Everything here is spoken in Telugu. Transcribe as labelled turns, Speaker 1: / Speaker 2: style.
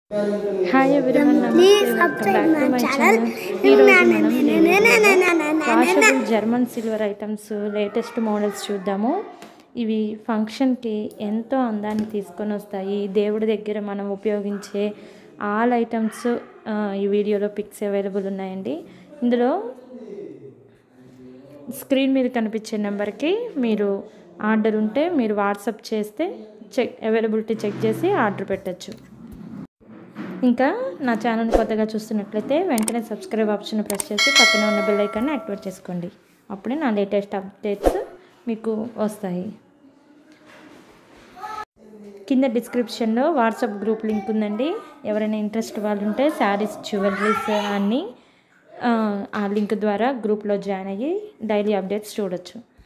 Speaker 1: Hi everyone
Speaker 2: Please subscribe my channel.
Speaker 1: ఈరోజు
Speaker 2: Na, na,
Speaker 1: మనం
Speaker 2: na, na, na, na, na, na, na, na, na.
Speaker 1: Washable German silver items latest models చూద్దాము ఇవి ఫంక్షన్కి ఎంతో అందాన్ని తీసుకొని వస్తాయి దేవుడి దగ్గర మనం ఉపయోగించే ఆల్ ఐటమ్స్ ఈ వీడియోలో పిక్స్ అవైలబుల్ ఉన్నాయండి ఇందులో స్క్రీన్ మీద కనిపించే నెంబర్కి మీరు ఆర్డర్ ఉంటే మీరు వాట్సాప్ చేస్తే చెక్ అవైలబిలిటీ చెక్ చేసి ఆర్డర్ పెట్టచ్చు ఇంకా నా ఛానల్ కొత్తగా చూస్తున్నట్లయితే వెంటనే సబ్స్క్రైబ్ ఆప్షన్ ప్రెస్ చేసి పక్కన ఉన్న బెల్ ఐకాన్ని యాక్టివేట్ చేసుకోండి అప్పుడే నా లేటెస్ట్ అప్డేట్స్ మీకు వస్తాయి కింద డిస్క్రిప్షన్లో వాట్సాప్ గ్రూప్ లింక్ ఉందండి ఎవరైనా ఇంట్రెస్ట్ వాళ్ళు ఉంటే శారీస్ జ్యువెలరీస్ అన్నీ ఆ, ఆ లింక్ ద్వారా గ్రూప్లో జాయిన్ అయ్యి డైలీ అప్డేట్స్ చూడొచ్చు